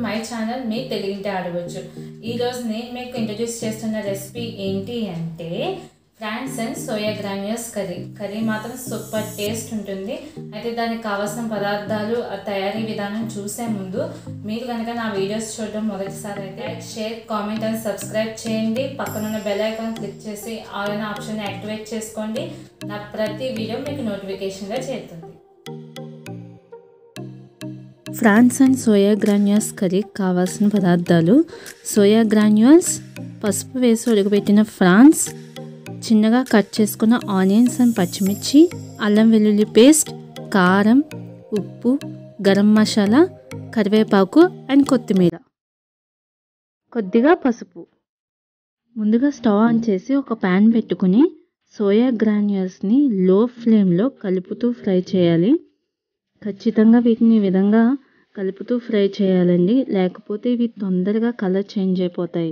my channel మీ తెలుగింటి ఆడవచ్చు ఈరోజు నేను మీకు ఇంట్రడ్యూస్ చేస్తున్న రెసిపీ ఏంటి అంటే prawns and soya granules curry curry మాత్రం సూపర్ టేస్ట్ ఉంటుంది అయితే దానికి కావాల్సిన పదార్థాలు ఆ తయారీ విధానం చూసే ముందు మీరు కనుక నా వీడియోస్ చూడడం మొదటిసారి అయితే like share comment and subscribe చేయండి పక్కనున్న బెల్ ఐకాన్ క్లిక్ చేసి ఆల్ అనే ఆప్షన్ యాక్టివేట్ చేసుకోండి నా ప్రతి వీడియో మీకు నోటిఫికేషన్గా చేరుతుంది ఫ్రాన్స్ అండ్ సోయా గ్రాన్యూల్స్ కర్రీకి కావాల్సిన పదార్థాలు సోయా గ్రాన్యూల్స్ పసుపు వేసి ఉడకబెట్టిన ఫ్రాన్స్ చిన్నగా కట్ చేసుకున్న ఆనియన్స్ అండ్ పచ్చిమిర్చి అల్లం వెల్లుల్లి పేస్ట్ కారం ఉప్పు గరం మసాలా కరివేపాకు అండ్ కొత్తిమీర కొద్దిగా పసుపు ముందుగా స్టవ్ ఆన్ చేసి ఒక ప్యాన్ పెట్టుకుని సోయా గ్రాన్యూల్స్ని లో ఫ్లేమ్లో కలుపుతూ ఫ్రై చేయాలి ఖచ్చితంగా వీటిని ఈ విధంగా కలుపుతూ ఫ్రై చేయాలండి లేకపోతే ఇవి తొందరగా కలర్ చేంజ్ అయిపోతాయి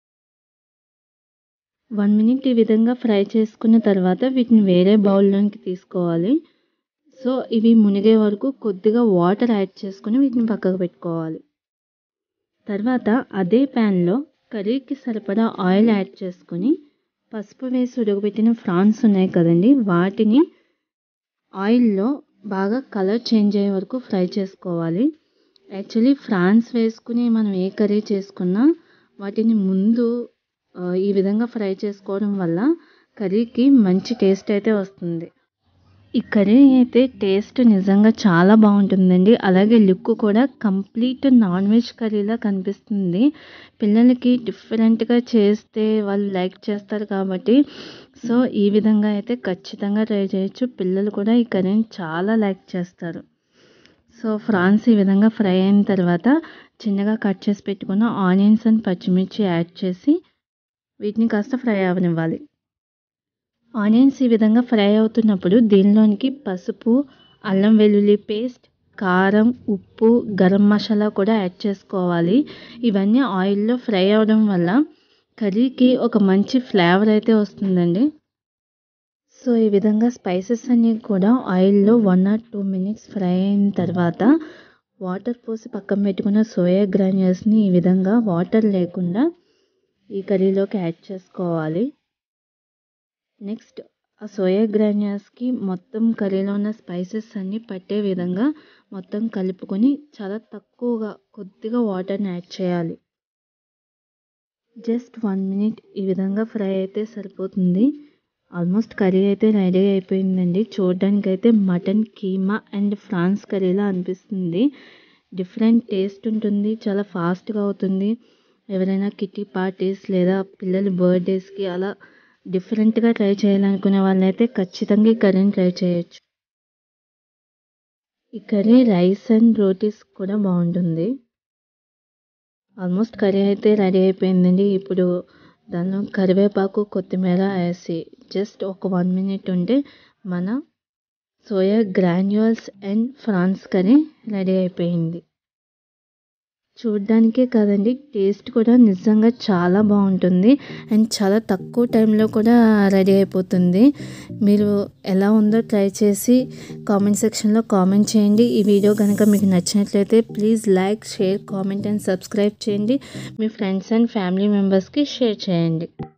వన్ మినిట్ ఈ విధంగా ఫ్రై చేసుకున్న తర్వాత వీటిని వేరే బౌల్లోకి తీసుకోవాలి సో ఇవి మునిగే వరకు కొద్దిగా వాటర్ యాడ్ చేసుకుని వీటిని పక్కకు పెట్టుకోవాలి తర్వాత అదే ప్యాన్లో కర్రీకి సరిపడా ఆయిల్ యాడ్ చేసుకొని పసుపు వేసి ఉడకబెట్టిన ఫ్రాన్స్ ఉన్నాయి కదండి వాటిని ఆయిల్లో బాగా కలర్ చేంజ్ అయ్యే వరకు ఫ్రై చేసుకోవాలి యాక్చువల్లీ ఫ్రాన్స్ వేసుకుని మనం ఏ కర్రీ చేసుకున్నా వాటిని ముందు ఈ విధంగా ఫ్రై చేసుకోవడం వల్ల కర్రీకి మంచి టేస్ట్ అయితే వస్తుంది ఈ కర్రీ అయితే టేస్ట్ నిజంగా చాలా బాగుంటుందండి అలాగే లుక్ కూడా కంప్లీట్ నాన్ వెజ్ కర్రీలా కనిపిస్తుంది పిల్లలకి డిఫరెంట్గా చేస్తే వాళ్ళు లైక్ చేస్తారు కాబట్టి సో ఈ విధంగా అయితే ఖచ్చితంగా ట్రై చేయొచ్చు పిల్లలు కూడా ఈ కర్రీని చాలా లైక్ చేస్తారు సో ఫ్రాన్స్ ఈ విధంగా ఫ్రై అయిన తర్వాత చిన్నగా కట్ చేసి పెట్టుకున్న ఆనియన్స్ అండ్ పచ్చిమిర్చి యాడ్ చేసి వీటిని కాస్త ఫ్రై అవనివ్వాలి ఆనియన్స్ ఈ విధంగా ఫ్రై అవుతున్నప్పుడు దీనిలోనికి పసుపు అల్లం వెల్లుల్లి పేస్ట్ కారం ఉప్పు గరం మసాలా కూడా యాడ్ చేసుకోవాలి ఇవన్నీ ఆయిల్లో ఫ్రై అవడం వల్ల కర్రీకి ఒక మంచి ఫ్లేవర్ అయితే వస్తుందండి సో ఈ విధంగా స్పైసెస్ అన్నీ కూడా ఆయిల్లో one or two minutes fry అయిన తర్వాత వాటర్ పోసి పక్కన పెట్టుకున్న సోయా గ్రాన్యూల్స్ని ఈ విధంగా వాటర్ లేకుండా ఈ కర్రీలోకి యాడ్ చేసుకోవాలి నెక్స్ట్ ఆ సోయా గ్రాన్యూల్స్కి మొత్తం కర్రీలో ఉన్న స్పైసెస్ అన్నీ పట్టే విధంగా మొత్తం కలుపుకొని చాలా తక్కువగా కొద్దిగా వాటర్ని యాడ్ చేయాలి జస్ట్ వన్ మినిట్ ఈ విధంగా ఫ్రై అయితే సరిపోతుంది ఆల్మోస్ట్ కర్రీ అయితే రెడీ అయిపోయిందండి చూడడానికి అయితే మటన్ కీమా అండ్ ఫ్రాన్స్ కర్రీలా అనిపిస్తుంది డిఫరెంట్ టేస్ట్ ఉంటుంది చాలా ఫాస్ట్గా అవుతుంది ఎవరైనా కిట్టి పార్టీస్ లేదా పిల్లల బర్త్డేస్కి అలా డిఫరెంట్గా ట్రై చేయాలనుకునే వాళ్ళైతే ఖచ్చితంగా ఈ కర్రీని ట్రై చేయొచ్చు ఈ కర్రీ రైస్ అండ్ రోటీస్ కూడా బాగుంటుంది ఆల్మోస్ట్ కర్రీ అయితే రెడీ అయిపోయిందండి ఇప్పుడు దానిలో కరివేపాకు కొత్తిమీర వేసి జస్ట్ ఒక వన్ మినిట్ ఉంటే మన soya granules and prawns curry ready అయిపోయింది చూడ్డానికే కాదండి టేస్ట్ కూడా నిజంగా చాలా బాగుంటుంది అండ్ చాలా తక్కువ టైంలో కూడా రెడీ అయిపోతుంది మీరు ఎలా ఉందో ట్రై చేసి కామెంట్ సెక్షన్లో కామెంట్ చేయండి ఈ వీడియో కనుక మీకు నచ్చినట్లయితే please like share comment and subscribe చేయండి మీ ఫ్రెండ్స్ అండ్ ఫ్యామిలీ మెంబర్స్కి షేర్ చేయండి